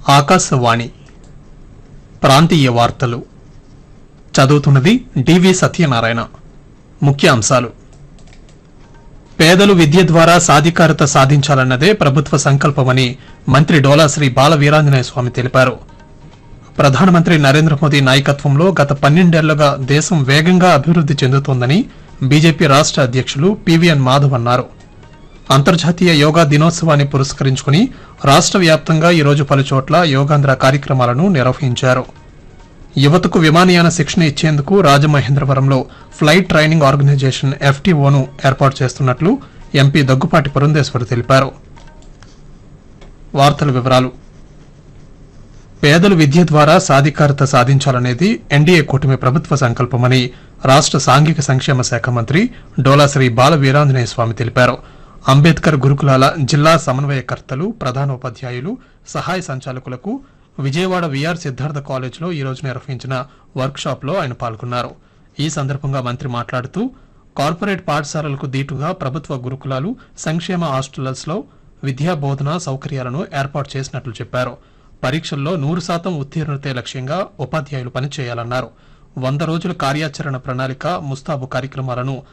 ఆకాశవాణి ప్రాంతీయ వార్తలు చదువుతున్నది డివి సత్యనారాయణ ముఖ్యాంశాలు పేదలు విద్య ద్వారా సాధికారత సాధించాలన్నదే ప్రభుత్వ సంకల్పమని మంత్రి డోలాశ్రీ బాల వీరాంజనేయ స్వామి తెలిపారు ప్రధానమంత్రి నరేంద్ర మోదీ నాయకత్వంలో గత పన్నెండేళ్లుగా దేశం వేగంగా అభివృద్ది చెందుతోందని బీజేపీ రాష్ట అధ్యక్షులు పివిఎన్ మాధవ్ అన్నారు అంతర్జాతీయ యోగా దినోత్సవాన్ని పురస్కరించుకుని రాష్ట వ్యాప్తంగా ఈరోజు పలుచోట్ల యోగాంధ్ర కార్యక్రమాలను నిర్వహించారు యువతకు విమానయాన శిక్షణ ఇచ్చేందుకు రాజమహేంద్రవరంలో ఫ్లైట్ ట్రైనింగ్ ఆర్గనైజేషన్ ఎఫ్టీఓను ఏర్పాటు చేస్తున్నట్లు ఎంపీ దగ్గుపాటి పురంధేశ్వరి తెలిపారు వార్తల వివరాలు పేదలు విద్య ద్వారా సాధికారత సాధించాలనేది ఎన్డీఏ కూటమి ప్రభుత్వ సంకల్పమని రాష్ట సాంఘిక సంక్షేమ శాఖ మంత్రి డోలాశ్రీ బాల వీరాంజనేయ స్వామి తెలిపారు అంబేద్కర్ గురుకులాల జిల్లా సమన్వయకర్తలు ప్రధానోపాధ్యాయులు సహాయ సంచాలకులకు విజయవాడ విఆర్ సిద్ధార్థ కాలేజ్లో ఈ రోజు నిర్వహించిన వర్క్ షాప్లో ఆయన పాల్గొన్నారు ఈ సందర్భంగా మంత్రి మాట్లాడుతూ కార్పొరేట్ పాఠశాలలకు దీటుగా ప్రభుత్వ గురుకులాలు సంక్షేమ హాస్టల్స్లో విద్యా బోధన సౌకర్యాలను ఏర్పాటు చేసినట్లు చెప్పారు పరీక్షల్లో నూరు శాతం ఉత్తీర్ణతే లక్ష్యంగా ఉపాధ్యాయులు పనిచేయాలన్నారు వంద రోజుల కార్యాచరణ ప్రణాళిక ముస్తాబు కార్యక్రమాలను